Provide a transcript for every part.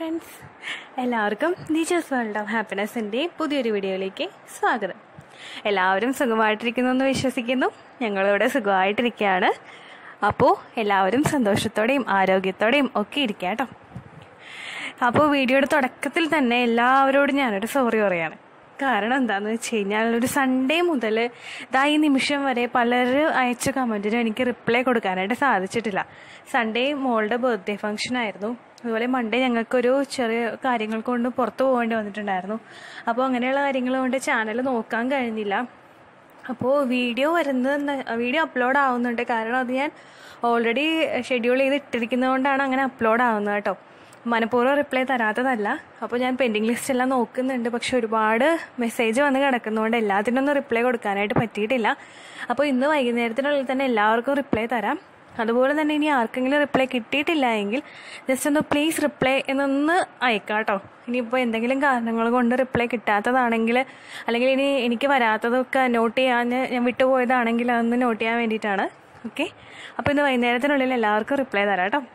friends എല്ലാവർക്കും teachers world of ഹാപ്പിനെസ്സിൻ്റെ പുതിയൊരു വീഡിയോയിലേക്ക് സ്വാഗതം എല്ലാവരും സുഖമായിട്ടിരിക്കുന്നു എന്ന് വിശ്വസിക്കുന്നു ഞങ്ങളിവിടെ സുഖമായിട്ടിരിക്കുകയാണ് അപ്പോൾ എല്ലാവരും സന്തോഷത്തോടെയും ആരോഗ്യത്തോടെയും ഒക്കെ ഇരിക്കുക കേട്ടോ അപ്പോൾ വീഡിയോയുടെ തുടക്കത്തിൽ തന്നെ എല്ലാവരോടും ഞാനൊരു സോറി പറയാണ് കാരണം എന്താണെന്ന് വെച്ച് കഴിഞ്ഞാൽ ഒരു സൺഡേ മുതൽ ഇതാ ഈ നിമിഷം വരെ പലരും അയച്ച കമൻറ്റിനും എനിക്ക് റിപ്ലൈ കൊടുക്കാനായിട്ട് സാധിച്ചിട്ടില്ല സൺഡേ മോളുടെ ബർത്ത്ഡേ ഫംഗ്ഷൻ ആയിരുന്നു അതുപോലെ മൺഡേ ഞങ്ങൾക്കൊരു ചെറിയ കാര്യങ്ങൾ കൊണ്ട് പുറത്തു പോകേണ്ടി വന്നിട്ടുണ്ടായിരുന്നു അപ്പോൾ അങ്ങനെയുള്ള കാര്യങ്ങൾ കൊണ്ട് ചാനൽ നോക്കാൻ കഴിഞ്ഞില്ല അപ്പോൾ വീഡിയോ വരുന്നത് വീഡിയോ അപ്ലോഡ് ആവുന്നുണ്ട് കാരണം അത് ഞാൻ ഓൾറെഡി ഷെഡ്യൂൾ ചെയ്ത് ഇട്ടിരിക്കുന്നതുകൊണ്ടാണ് അങ്ങനെ അപ്ലോഡ് ആവുന്നത് കേട്ടോ മനഃപൂർവ്വം റിപ്ലൈ തരാത്തതല്ല അപ്പോൾ ഞാൻ പെൻഡിങ് ലിസ്റ്റ് എല്ലാം നോക്കുന്നുണ്ട് പക്ഷെ ഒരുപാട് മെസ്സേജ് വന്ന് കിടക്കുന്നതുകൊണ്ട് എല്ലാത്തിനൊന്നും റിപ്ലൈ കൊടുക്കാനായിട്ട് പറ്റിയിട്ടില്ല അപ്പോൾ ഇന്ന് വൈകുന്നേരത്തിനുള്ളിൽ തന്നെ എല്ലാവർക്കും റിപ്ലൈ തരാം അതുപോലെ തന്നെ ഇനി ആർക്കെങ്കിലും റിപ്ലൈ കിട്ടിയിട്ടില്ല എങ്കിൽ ജസ്റ്റ് ഒന്ന് പ്ലീസ് റിപ്ലൈ എന്നൊന്ന് അയക്കാം കേട്ടോ ഇനിയിപ്പോൾ എന്തെങ്കിലും കാരണങ്ങൾ കൊണ്ട് റിപ്ലൈ കിട്ടാത്തതാണെങ്കിൽ അല്ലെങ്കിൽ ഇനി എനിക്ക് വരാത്തതൊക്കെ നോട്ട് ചെയ്യാൻ ഞാൻ വിട്ടുപോയതാണെങ്കിൽ അതൊന്ന് നോട്ട് ചെയ്യാൻ വേണ്ടിയിട്ടാണ് ഓക്കെ അപ്പോൾ ഇന്ന് വൈകുന്നേരത്തിനുള്ളിൽ എല്ലാവർക്കും റിപ്ലൈ തരാം കേട്ടോ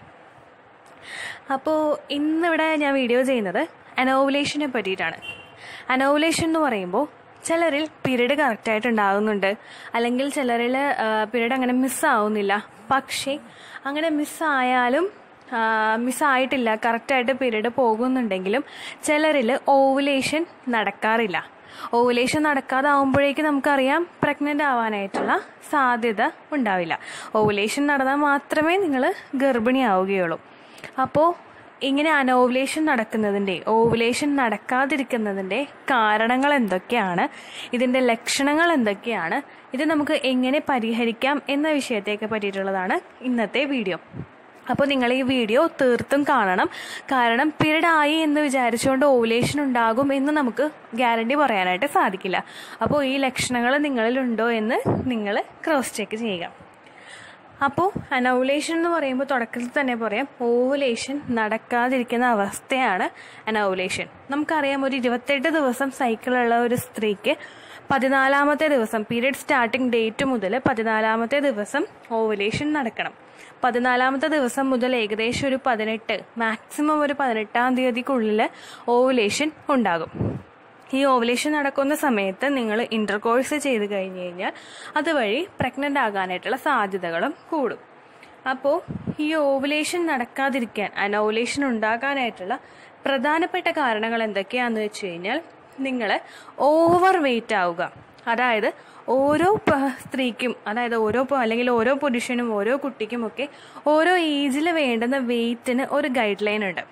അപ്പോൾ ഇന്നിവിടെ ഞാൻ വീഡിയോ ചെയ്യുന്നത് അനോവുലേഷനെ പറ്റിയിട്ടാണ് അനോവുലേഷൻ എന്ന് പറയുമ്പോൾ ചിലരിൽ പീരീഡ് കറക്റ്റായിട്ട് ഉണ്ടാകുന്നുണ്ട് അല്ലെങ്കിൽ ചിലരിൽ പീരീഡ് അങ്ങനെ മിസ്സാവുന്നില്ല പക്ഷേ അങ്ങനെ മിസ്സായാലും മിസ്സായിട്ടില്ല കറക്റ്റായിട്ട് പീരീഡ് പോകുന്നുണ്ടെങ്കിലും ചിലരിൽ ഓവുലേഷൻ നടക്കാറില്ല ഓവുലേഷൻ നടക്കാതാവുമ്പോഴേക്ക് നമുക്കറിയാം പ്രഗ്നൻ്റ് ആവാനായിട്ടുള്ള സാധ്യത ഉണ്ടാവില്ല ഓവുലേഷൻ നടന്നാൽ മാത്രമേ നിങ്ങൾ ഗർഭിണിയാവുകയുള്ളൂ അപ്പോൾ ഇങ്ങനെ അനോവുലേഷൻ നടക്കുന്നതിൻ്റെ ഓവുലേഷൻ നടക്കാതിരിക്കുന്നതിൻ്റെ കാരണങ്ങൾ എന്തൊക്കെയാണ് ഇതിൻ്റെ ലക്ഷണങ്ങൾ എന്തൊക്കെയാണ് ഇത് നമുക്ക് എങ്ങനെ പരിഹരിക്കാം എന്ന വിഷയത്തേക്ക് പറ്റിയിട്ടുള്ളതാണ് ഇന്നത്തെ വീഡിയോ അപ്പോൾ നിങ്ങൾ ഈ വീഡിയോ തീർത്തും കാണണം കാരണം പീരീഡ് ആയി എന്ന് വിചാരിച്ചുകൊണ്ട് ഓവുലേഷൻ ഉണ്ടാകും എന്ന് നമുക്ക് ഗ്യാരണ്ടി പറയാനായിട്ട് സാധിക്കില്ല അപ്പോൾ ഈ ലക്ഷണങ്ങൾ നിങ്ങളിലുണ്ടോ എന്ന് നിങ്ങൾ ക്രോസ് ചെക്ക് ചെയ്യുക അപ്പോൾ അനൗലേഷൻ എന്ന് പറയുമ്പോൾ തുടക്കത്തിൽ തന്നെ പറയാം ഓവുലേഷൻ നടക്കാതിരിക്കുന്ന അവസ്ഥയാണ് അനൗലേഷൻ നമുക്കറിയാം ഒരു ഇരുപത്തെട്ട് ദിവസം സൈക്കിളുള്ള ഒരു സ്ത്രീക്ക് പതിനാലാമത്തെ ദിവസം പീരീഡ് സ്റ്റാർട്ടിംഗ് ഡേറ്റ് മുതൽ പതിനാലാമത്തെ ദിവസം ഓവുലേഷൻ നടക്കണം പതിനാലാമത്തെ ദിവസം മുതൽ ഏകദേശം ഒരു പതിനെട്ട് മാക്സിമം ഒരു പതിനെട്ടാം തീയതിക്കുള്ളിൽ ഓവുലേഷൻ ഉണ്ടാകും ഈ ഓവുലേഷൻ നടക്കുന്ന സമയത്ത് നിങ്ങൾ ഇന്റർകോഴ്സ് ചെയ്ത് കഴിഞ്ഞ് കഴിഞ്ഞാൽ അതുവഴി പ്രഗ്നൻ്റ് ആകാനായിട്ടുള്ള സാധ്യതകളും കൂടും അപ്പോൾ ഈ ഓവുലേഷൻ നടക്കാതിരിക്കാൻ അനോവുലേഷൻ ഉണ്ടാകാനായിട്ടുള്ള പ്രധാനപ്പെട്ട കാരണങ്ങൾ എന്തൊക്കെയാണെന്ന് വെച്ച് കഴിഞ്ഞാൽ നിങ്ങൾ ഓവർ വെയിറ്റ് ആവുക അതായത് ഓരോ സ്ത്രീക്കും അതായത് ഓരോ അല്ലെങ്കിൽ ഓരോ പുരുഷനും ഓരോ കുട്ടിക്കുമൊക്കെ ഓരോ ഏജിൽ വേണ്ടുന്ന വെയിറ്റിന് ഒരു ഗൈഡ് ലൈൻ ഉണ്ട്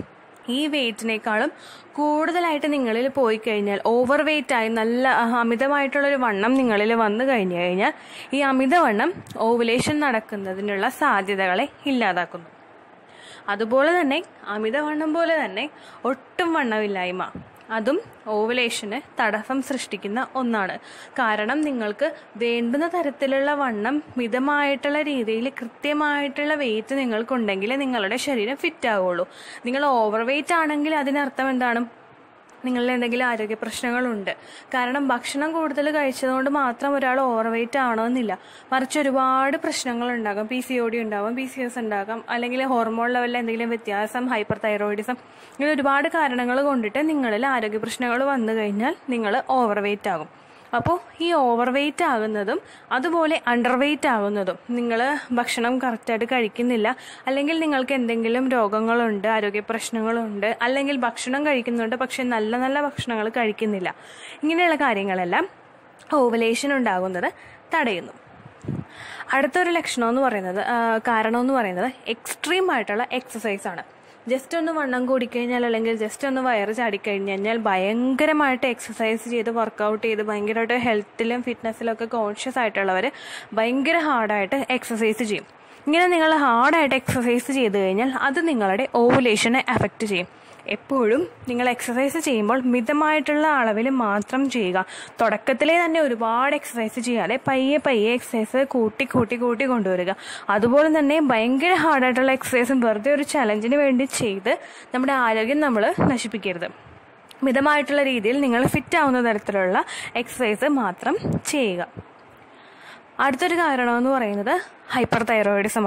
ഈ വെയിറ്റിനേക്കാളും കൂടുതലായിട്ട് നിങ്ങളിൽ പോയി കഴിഞ്ഞാൽ ഓവർ വെയിറ്റ് ആയി നല്ല അമിതമായിട്ടുള്ളൊരു വണ്ണം നിങ്ങളിൽ വന്നു കഴിഞ്ഞു കഴിഞ്ഞാൽ ഈ അമിതവണ്ണം ഓവുലേഷൻ നടക്കുന്നതിനുള്ള സാധ്യതകളെ ഇല്ലാതാക്കുന്നു അതുപോലെ തന്നെ അമിതവണ്ണം പോലെ തന്നെ ഒട്ടും വണ്ണമില്ലായ്മ അതും ഓവുലേഷന് തടസ്സം സൃഷ്ടിക്കുന്ന ഒന്നാണ് കാരണം നിങ്ങൾക്ക് വേണ്ടുന്ന തരത്തിലുള്ള വണ്ണം മിതമായിട്ടുള്ള രീതിയിൽ കൃത്യമായിട്ടുള്ള വെയിറ്റ് നിങ്ങൾക്കുണ്ടെങ്കിൽ നിങ്ങളുടെ ശരീരം ഫിറ്റ് ആവുള്ളൂ നിങ്ങൾ ഓവർ വെയിറ്റ് ആണെങ്കിൽ അതിനർത്ഥം എന്താണ് നിങ്ങളിൽ എന്തെങ്കിലും ആരോഗ്യ പ്രശ്നങ്ങളുണ്ട് കാരണം ഭക്ഷണം കൂടുതൽ കഴിച്ചതുകൊണ്ട് മാത്രം ഒരാൾ ഓവർ വെയിറ്റ് ആവണമെന്നില്ല മറിച്ച് ഒരുപാട് പ്രശ്നങ്ങൾ ഉണ്ടാകും പി സി ഒ ഡി ഉണ്ടാകും പി സി എസ് ഉണ്ടാകാം അല്ലെങ്കിൽ ഹോർമോൺ ലെവലിൽ എന്തെങ്കിലും വ്യത്യാസം ഹൈപ്പർ തൈറോയിഡിസം ഇങ്ങനെ ഒരുപാട് കാരണങ്ങൾ കൊണ്ടിട്ട് നിങ്ങളിൽ ആരോഗ്യ പ്രശ്നങ്ങൾ വന്നു കഴിഞ്ഞാൽ നിങ്ങൾ ഓവർ വെയിറ്റ് ആകും അപ്പോൾ ഈ ഓവർ വെയിറ്റ് ആകുന്നതും അതുപോലെ അണ്ടർ വെയിറ്റ് ആകുന്നതും നിങ്ങൾ ഭക്ഷണം കറക്റ്റായിട്ട് കഴിക്കുന്നില്ല അല്ലെങ്കിൽ നിങ്ങൾക്ക് എന്തെങ്കിലും രോഗങ്ങളുണ്ട് ആരോഗ്യ പ്രശ്നങ്ങളുണ്ട് അല്ലെങ്കിൽ ഭക്ഷണം കഴിക്കുന്നുണ്ട് പക്ഷെ നല്ല നല്ല ഭക്ഷണങ്ങൾ കഴിക്കുന്നില്ല ഇങ്ങനെയുള്ള കാര്യങ്ങളെല്ലാം ഓവലേഷൻ ഉണ്ടാകുന്നത് തടയുന്നു അടുത്തൊരു ലക്ഷണം എന്ന് പറയുന്നത് കാരണം എന്ന് പറയുന്നത് എക്സ്ട്രീം ആയിട്ടുള്ള എക്സസൈസ് ആണ് ജസ്റ്റ് ഒന്ന് വണ്ണം കൂടിക്കഴിഞ്ഞാൽ അല്ലെങ്കിൽ ജസ്റ്റ് ഒന്ന് വയറ് ചാടിക്കഴിഞ്ഞ് കഴിഞ്ഞാൽ ഭയങ്കരമായിട്ട് എക്സസൈസ് ചെയ്ത് വർക്കൗട്ട് ചെയ്ത് ഭയങ്കരമായിട്ട് ഹെൽത്തിലും ഫിറ്റ്നസ്സിലും ഒക്കെ കോൺഷ്യസ് ആയിട്ടുള്ളവർ ഭയങ്കര ഹാർഡായിട്ട് എക്സസൈസ് ചെയ്യും ഇങ്ങനെ നിങ്ങൾ ഹാർഡായിട്ട് എക്സസൈസ് ചെയ്ത് കഴിഞ്ഞാൽ അത് നിങ്ങളുടെ ഓവുലേഷനെ അഫക്റ്റ് ചെയ്യും എപ്പോഴും നിങ്ങൾ എക്സസൈസ് ചെയ്യുമ്പോൾ മിതമായിട്ടുള്ള അളവിൽ മാത്രം ചെയ്യുക തുടക്കത്തിലെ തന്നെ ഒരുപാട് എക്സസൈസ് ചെയ്യാതെ പയ്യെ പയ്യെ എക്സസൈസ് കൂട്ടി കൂട്ടി കൂട്ടി കൊണ്ടുവരിക അതുപോലെ തന്നെ ഭയങ്കര ഹാർഡായിട്ടുള്ള എക്സസൈസും വെറുതെ ഒരു ചലഞ്ചിന് വേണ്ടി ചെയ്ത് നമ്മുടെ ആരോഗ്യം നമ്മൾ നശിപ്പിക്കരുത് മിതമായിട്ടുള്ള രീതിയിൽ നിങ്ങൾ ഫിറ്റ് ആവുന്ന തരത്തിലുള്ള എക്സസൈസ് മാത്രം ചെയ്യുക അടുത്തൊരു കാരണം എന്ന് പറയുന്നത് ഹൈപ്പർ തൈറോയിഡിസമാണ്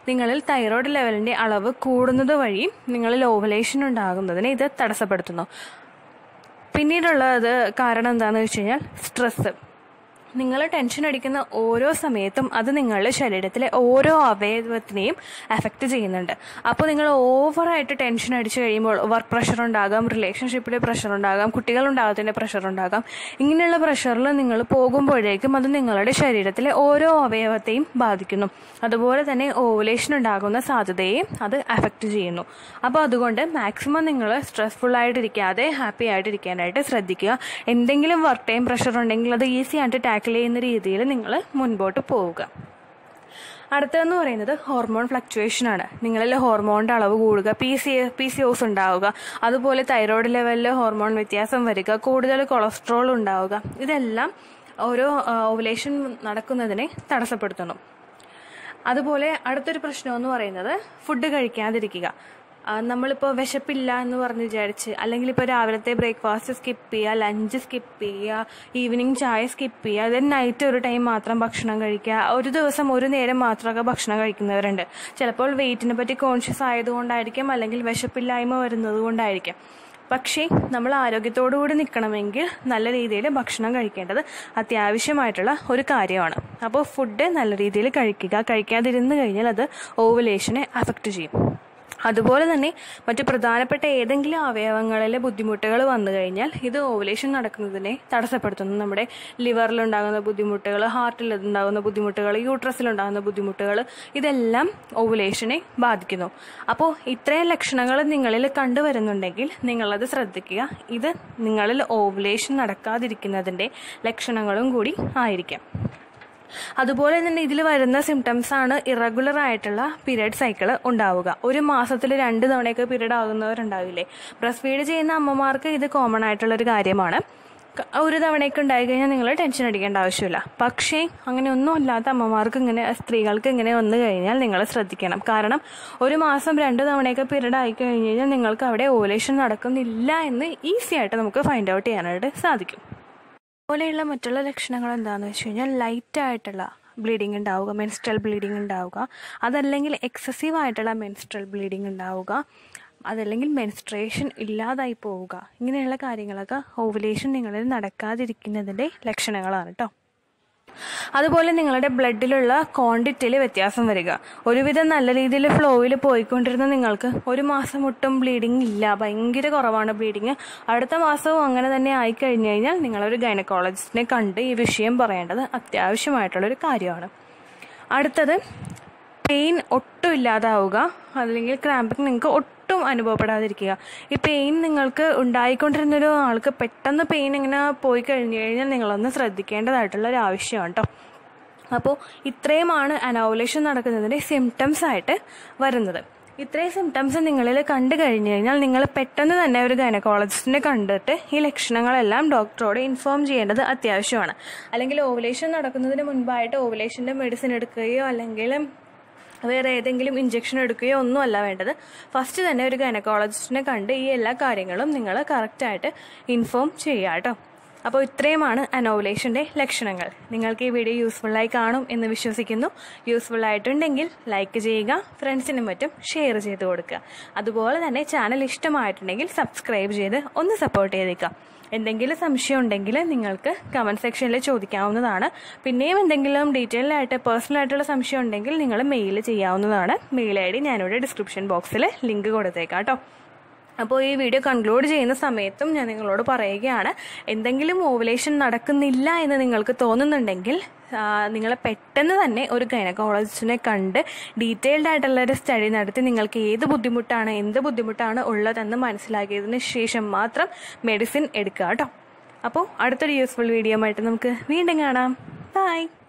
നിങ്ങളിൽ തൈറോയ്ഡ് ലെവലിൻ്റെ അളവ് കൂടുന്നത് വഴി നിങ്ങളിൽ ഓവലേഷൻ ഉണ്ടാകുന്നതിനെ ഇത് തടസ്സപ്പെടുത്തുന്നു പിന്നീടുള്ളത് കാരണം എന്താണെന്ന് വെച്ച് കഴിഞ്ഞാൽ സ്ട്രെസ്സ് നിങ്ങൾ ടെൻഷൻ അടിക്കുന്ന ഓരോ സമയത്തും അത് നിങ്ങളുടെ ശരീരത്തിലെ ഓരോ അവയവത്തിനെയും അഫക്റ്റ് ചെയ്യുന്നുണ്ട് അപ്പോൾ നിങ്ങൾ ഓവറായിട്ട് ടെൻഷൻ അടിച്ചു കഴിയുമ്പോൾ വർക്ക് പ്രഷർ ഉണ്ടാകാം റിലേഷൻഷിപ്പിലെ പ്രഷർ ഉണ്ടാകാം കുട്ടികളുണ്ടാകത്തിൻ്റെ പ്രഷർ ഉണ്ടാകാം ഇങ്ങനെയുള്ള പ്രഷറിൽ നിങ്ങൾ പോകുമ്പോഴേക്കും അത് നിങ്ങളുടെ ശരീരത്തിലെ ഓരോ അവയവത്തെയും ബാധിക്കുന്നു അതുപോലെ തന്നെ ഓവുലേഷൻ ഉണ്ടാകുന്ന സാധ്യതയെ അത് അഫക്റ്റ് ചെയ്യുന്നു അപ്പോൾ അതുകൊണ്ട് മാക്സിമം നിങ്ങൾ സ്ട്രെസ്ഫുൾ ആയിട്ടിരിക്കാതെ ഹാപ്പി ആയിട്ടിരിക്കാനായിട്ട് ശ്രദ്ധിക്കുക എന്തെങ്കിലും വർക്ക് ടൈം പ്രഷർ ഉണ്ടെങ്കിൽ അത് ഈസി ആയിട്ട് ടാക്കിൾ ചെയ്യുന്ന രീതിയിൽ നിങ്ങൾ മുൻപോട്ട് പോവുക അടുത്തതെന്ന് പറയുന്നത് ഹോർമോൺ ഫ്ലക്ച്വേഷൻ ആണ് നിങ്ങളിൽ ഹോർമോണിൻ്റെ അളവ് കൂടുക P C P C O S ഉണ്ടാവുക അതുപോലെ തൈറോയ്ഡ് ലെവലിൽ ഹോർമോൺ വ്യത്യാസം വരിക കൂടുതൽ കൊളസ്ട്രോൾ ഉണ്ടാവുക ഇതെല്ലാം ഓരോ ഓവുലേഷൻ നടക്കുന്നതിനെ തടസ്സപ്പെടുത്തുന്നു അതുപോലെ അടുത്തൊരു പ്രശ്നം എന്ന് പറയുന്നത് ഫുഡ് കഴിക്കാതിരിക്കുക ആ, നമ്മളിപ്പോൾ വിശപ്പില്ല എന്ന് പറഞ്ഞ് വിചാരിച്ച് അല്ലെങ്കിൽ ഇപ്പോൾ രാവിലത്തെ ബ്രേക്ക്ഫാസ്റ്റ് സ്കിപ്പ് ചെയ്യുക ലഞ്ച് സ്കിപ്പ് ചെയ്യുക ഈവനിങ് ചായ സ്കിപ്പ് ചെയ്യുക ദെൻ നൈറ്റ് ഒരു ടൈം മാത്രം ഭക്ഷണം കഴിക്കുക ഒരു ദിവസം ഒരു നേരം മാത്രമൊക്കെ ഭക്ഷണം കഴിക്കുന്നവരുണ്ട് ചിലപ്പോൾ വെയിറ്റിനെ പറ്റി കോൺഷ്യസ് ആയതുകൊണ്ടായിരിക്കും അല്ലെങ്കിൽ വിശപ്പില്ലായ്മ വരുന്നത് കൊണ്ടായിരിക്കും പക്ഷേ നമ്മൾ ആരോഗ്യത്തോടു കൂടി നിൽക്കണമെങ്കിൽ നല്ല രീതിയിൽ ഭക്ഷണം കഴിക്കേണ്ടത് അത്യാവശ്യമായിട്ടുള്ള ഒരു കാര്യമാണ് അപ്പോൾ ഫുഡ് നല്ല രീതിയിൽ കഴിക്കുക കഴിക്കാതിരുന്ന് കഴിഞ്ഞാൽ അത് ഓവുലേഷനെ അഫക്റ്റ് ചെയ്യും അതുപോലെ തന്നെ മറ്റു പ്രധാനപ്പെട്ട ഏതെങ്കിലും അവയവങ്ങളിലെ ബുദ്ധിമുട്ടുകൾ വന്നു കഴിഞ്ഞാൽ ഇത് ഓവുലേഷൻ നടക്കുന്നതിനെ തടസ്സപ്പെടുത്തുന്നു നമ്മുടെ ലിവറിലുണ്ടാകുന്ന ബുദ്ധിമുട്ടുകൾ ഹാർട്ടിൽ ഉണ്ടാകുന്ന ബുദ്ധിമുട്ടുകൾ യൂട്രസിലുണ്ടാകുന്ന ബുദ്ധിമുട്ടുകൾ ഇതെല്ലാം ഓവുലേഷനെ ബാധിക്കുന്നു അപ്പോൾ ഇത്രയും ലക്ഷണങ്ങൾ നിങ്ങളിൽ കണ്ടുവരുന്നുണ്ടെങ്കിൽ നിങ്ങളത് ശ്രദ്ധിക്കുക ഇത് നിങ്ങളിൽ ഓവുലേഷൻ നടക്കാതിരിക്കുന്നതിൻ്റെ ലക്ഷണങ്ങളും കൂടി ആയിരിക്കാം അതുപോലെ തന്നെ ഇതിൽ വരുന്ന സിംറ്റംസ് ആണ് ഇറഗുലർ ആയിട്ടുള്ള പീരിയഡ് സൈക്കിൾ ഉണ്ടാവുക ഒരു മാസത്തിൽ രണ്ട് തവണയൊക്കെ പീരീഡ് ആകുന്നവരുണ്ടാവില്ലേ ബ്രസ്റ്റ് ഫീഡ് ചെയ്യുന്ന അമ്മമാർക്ക് ഇത് കോമൺ ആയിട്ടുള്ള ഒരു കാര്യമാണ് ക- ഒരു തവണയൊക്കെ ഉണ്ടായി കഴിഞ്ഞാൽ നിങ്ങൾ ടെൻഷൻ അടിക്കേണ്ട ആവശ്യമില്ല പക്ഷേ അങ്ങനെ ഒന്നും അല്ലാത്ത അമ്മമാർക്ക് ഇങ്ങനെ സ്ത്രീകൾക്ക് ഇങ്ങനെ വന്നു കഴിഞ്ഞാൽ നിങ്ങൾ ശ്രദ്ധിക്കണം കാരണം ഒരു മാസം രണ്ട് തവണയൊക്കെ പീരീഡ് ആയി കഴിഞ്ഞ് കഴിഞ്ഞാൽ നിങ്ങൾക്ക് അവിടെ ഓവുലേഷൻ നടക്കുന്നില്ല എന്ന് ഈസി ആയിട്ട് നമുക്ക് ഫൈൻഡ് ഔട്ട് ചെയ്യാനായിട്ട് സാധിക്കും പോലെയുള്ള മറ്റുള്ള ലക്ഷണങ്ങൾ എന്താണെന്ന് വെച്ച് കഴിഞ്ഞാൽ ലൈറ്റ് ആയിട്ടുള്ള ബ്ലീഡിങ് ഉണ്ടാവുക മെൻസ്ട്രൽ ബ്ലീഡിങ് ഉണ്ടാവുക അതല്ലെങ്കിൽ എക്സസീവ് ആയിട്ടുള്ള മെൻസ്ട്രൽ ബ്ലീഡിങ് ഉണ്ടാവുക അതല്ലെങ്കിൽ മെൻസ്ട്രേഷൻ ഇല്ലാതായി പോവുക ഇങ്ങനെയുള്ള കാര്യങ്ങളൊക്കെ ഓവുലേഷൻ നിങ്ങളിൽ നടക്കാതിരിക്കുന്നതിൻ്റെ ലക്ഷണങ്ങളാണ് കേട്ടോ അതുപോലെ നിങ്ങളുടെ ബ്ലഡിലുള്ള ക്വാണ്ടിറ്റിയിൽ വ്യത്യാസം വരിക ഒരുവിധം നല്ല രീതിയിൽ ഫ്ലോയിൽ പോയിക്കൊണ്ടിരുന്ന നിങ്ങൾക്ക് ഒരു മാസം ഒട്ടും ബ്ലീഡിങ് ഇല്ല ഭയങ്കര കുറവാണ് ബ്ലീഡിങ് അടുത്ത മാസവും അങ്ങനെ തന്നെ ആയി കഴിഞ്ഞു കഴിഞ്ഞാൽ നിങ്ങളൊരു ഗൈനക്കോളജിസ്റ്റിനെ കണ്ട് ഈ വിഷയം പറയേണ്ടത് അത്യാവശ്യമായിട്ടുള്ളൊരു കാര്യമാണ് അടുത്തത് പെയിൻ ഒട്ടും ഇല്ലാതാവുക അല്ലെങ്കിൽ ക്രാമ്പിങ് നിങ്ങൾക്ക് ഒട്ടും അനുഭവപ്പെടാതിരിക്കുക ഈ പെയിൻ നിങ്ങൾക്ക് ഉണ്ടായിക്കൊണ്ടിരുന്നൊരു ആൾക്ക് പെട്ടെന്ന് പെയിൻ ഇങ്ങനെ പോയി കഴിഞ്ഞു കഴിഞ്ഞാൽ നിങ്ങളൊന്ന് ശ്രദ്ധിക്കേണ്ടതായിട്ടുള്ള ഒരു ആവശ്യമാണ് കേട്ടോ അപ്പോൾ ഇത്രയുമാണ് അനോവുലേഷൻ നടക്കുന്നതിൻ്റെ സിംറ്റംസ് ആയിട്ട് വരുന്നത് ഇത്രയും സിംറ്റംസ് നിങ്ങളിൽ കണ്ടു കഴിഞ്ഞു കഴിഞ്ഞാൽ നിങ്ങൾ പെട്ടെന്ന് തന്നെ ഒരു ഗൈനക്കോളജിസ്റ്റിനെ കണ്ടിട്ട് ഈ ലക്ഷണങ്ങളെല്ലാം ഡോക്ടറോട് ഇൻഫോം ചെയ്യേണ്ടത് അത്യാവശ്യമാണ് അല്ലെങ്കിൽ ഓവുലേഷൻ നടക്കുന്നതിന് മുൻപായിട്ട് ഓവുലേഷൻ്റെ മെഡിസിൻ എടുക്കുകയോ അല്ലെങ്കിൽ വേറെ ഏതെങ്കിലും ഇഞ്ചെക്ഷൻ എടുക്കുകയോ ഒന്നുമല്ല വേണ്ടത് ഫസ്റ്റ് തന്നെ ഒരു ഗൈനക്കോളജിസ്റ്റിനെ കണ്ട് ഈ എല്ലാ കാര്യങ്ങളും നിങ്ങൾ കറക്റ്റായിട്ട് ഇൻഫോം ചെയ്യുക കേട്ടോ അപ്പോൾ ഇത്രയുമാണ് അനോവുലേഷൻ്റെ ലക്ഷണങ്ങൾ നിങ്ങൾക്ക് ഈ വീഡിയോ യൂസ്ഫുള്ളായി കാണും എന്ന് വിശ്വസിക്കുന്നു യൂസ്ഫുൾ ആയിട്ടുണ്ടെങ്കിൽ ലൈക്ക് ചെയ്യുക ഫ്രണ്ട്സിനും മറ്റും ഷെയർ ചെയ്ത് കൊടുക്കുക അതുപോലെ തന്നെ ചാനൽ ഇഷ്ടമായിട്ടുണ്ടെങ്കിൽ സബ്സ്ക്രൈബ് ചെയ്ത് ഒന്ന് സപ്പോർട്ട് ചെയ്തേക്കാം എന്തെങ്കിലും സംശയം ഉണ്ടെങ്കിൽ നിങ്ങൾക്ക് കമൻറ്റ് സെക്ഷനിൽ ചോദിക്കാവുന്നതാണ് പിന്നെയും എന്തെങ്കിലും ഡീറ്റെയിൽ ആയിട്ട് പേഴ്സണൽ ആയിട്ടുള്ള സംശയം ഉണ്ടെങ്കിൽ നിങ്ങൾ മെയിൽ ചെയ്യാവുന്നതാണ് മെയിൽ ഐ ഡി ഞാനിവിടെ ഡിസ്ക്രിപ്ഷൻ ബോക്സിൽ ലിങ്ക് കൊടുത്തേക്കാം കേട്ടോ അപ്പോൾ ഈ വീഡിയോ കൺക്ലൂഡ് ചെയ്യുന്ന സമയത്തും ഞാൻ നിങ്ങളോട് പറയുകയാണ് എന്തെങ്കിലും ഓവുലേഷൻ നടക്കുന്നില്ല എന്ന് നിങ്ങൾക്ക് തോന്നുന്നുണ്ടെങ്കിൽ നിങ്ങൾ പെട്ടെന്ന് തന്നെ ഒരു ഗൈനക്കോളജിസ്റ്റിനെ കണ്ട് ഡീറ്റെയിൽഡ് ആയിട്ടുള്ള ഒരു സ്റ്റഡി നടത്തി നിങ്ങൾക്ക് ഏത് ബുദ്ധിമുട്ടാണ് എന്ത് ബുദ്ധിമുട്ടാണ് ഉള്ളതെന്ന് മനസ്സിലാക്കിയതിന് ശേഷം മാത്രം മെഡിസിൻ എടുക്കുക കേട്ടോ അപ്പോൾ അടുത്തൊരു യൂസ്ഫുൾ വീഡിയോ ആയിട്ട് നമുക്ക് വീണ്ടും കാണാം ബൈ